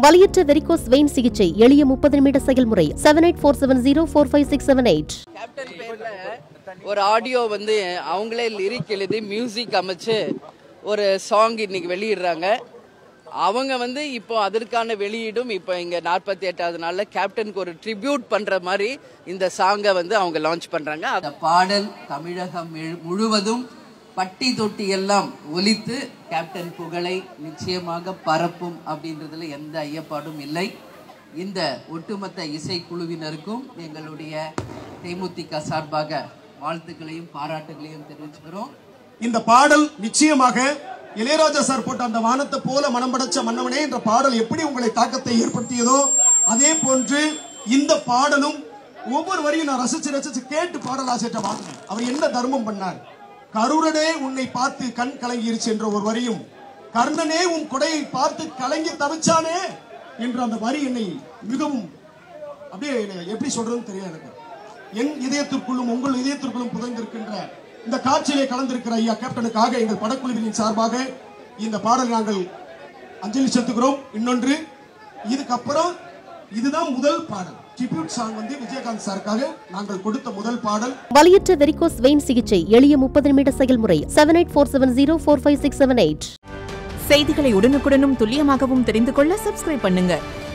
வலியற்ற varicose vein சிகிச்சை எளிய முப்பது நிமிட செயல்முறை seven eight four seven zero four five six seven eight captain பேர்ல ஒரு ஆடியோ வந்து அவங்களே லிரிக் எழுதி மியூசிக் அமைச்சு ஒரு சாங் இன்னைக்கு வெளியிடுறாங்க அவங்க வந்து இப்போ அதற்கான வெளியீடும் இப்போ இங்க நாற்பத்தி எட்டாவது நாள்ல கேப்டனுக்கு ஒரு ட்ரிபியூட் பண்ற மாதிரி இந்த சாங்கை வந்து அவங்க லான்ச் பண்றாங்க அந்த பாடல் தமிழகம் முழு- முழுவதும் பட்டி தொட்டி எல்லாம் ஒலித்து கேப்டன் புகழை நிச்சயமாக பரப்பும் அப்படின்றதுல எந்த ஐயப்பாடும் இல்லை இந்த ஒட்டுமொத்த இசைக்குழுவினருக்கும் எங்களுடைய தேமுதிக சார்பாக வாழ்த்துக்களையும் பாராட்டுகளையும் தெரிவிச்சுக்கிறோம் இந்த பாடல் நிச்சயமாக இளையராஜா சார் போட்ட அந்த வானத்தை போல மனம் படைச்ச மன்னவனே என்ற பாடல் எப்படி உங்களை தாக்கத்தை ஏற்படுத்தியதோ அதே போன்று இந்த பாடலும் ஒவ்வொரு வரியும் நான் ரசிச்சு ரசிச்சு கேட்டு பாடல் ஆசிட்ட வாங்கினேன் அவர் என்ன தர்மம் பண்ணார் கருடனே உன்னை பார்த்து கண் கலங்கிருச்சு என்ற ஒரு வரியும் கர்ணனே உன் கொடையை பார்த்து கலங்கி தவிச்சானே என்ற அந்த வரி என்னை மிகவும் அப்படியே என்னை எப்படி சொல்றதுன்னு தெரியல எனக்கு என் இதயத்திற்குள்ளும் உங்கள் இதயத்திற்குள்ளும் புதைந்திருக்கின்ற இந்த காட்சியிலே கலந்திருக்கிற ஐயா கேப்டனுக்காக எங்கள் படக்குழுவின் சார்பாக இந்த பாடலை நாங்கள் அஞ்சலி செலுத்துகிறோம் இன்னொன்று இதுக்கப்புறம் இதுதான் முதல் பாடல் ட்ரிபியூட் சாங் வந்து விஜயகாந்த் சாருக்காக நாங்கள் கொடுத்த முதல் பாடல் வலியற்ற வெரிகோஸ் வெயின் சிகிச்சை எளிய முப்பது நிமிட செயல்முறை seven eight four seven zero four five six seven eight செய்திகளை உடனுக்குடனும் துல்லியமாகவும் தெரிந்து கொள்ள சப்ஸ்கிரைப் பண்ணுங்க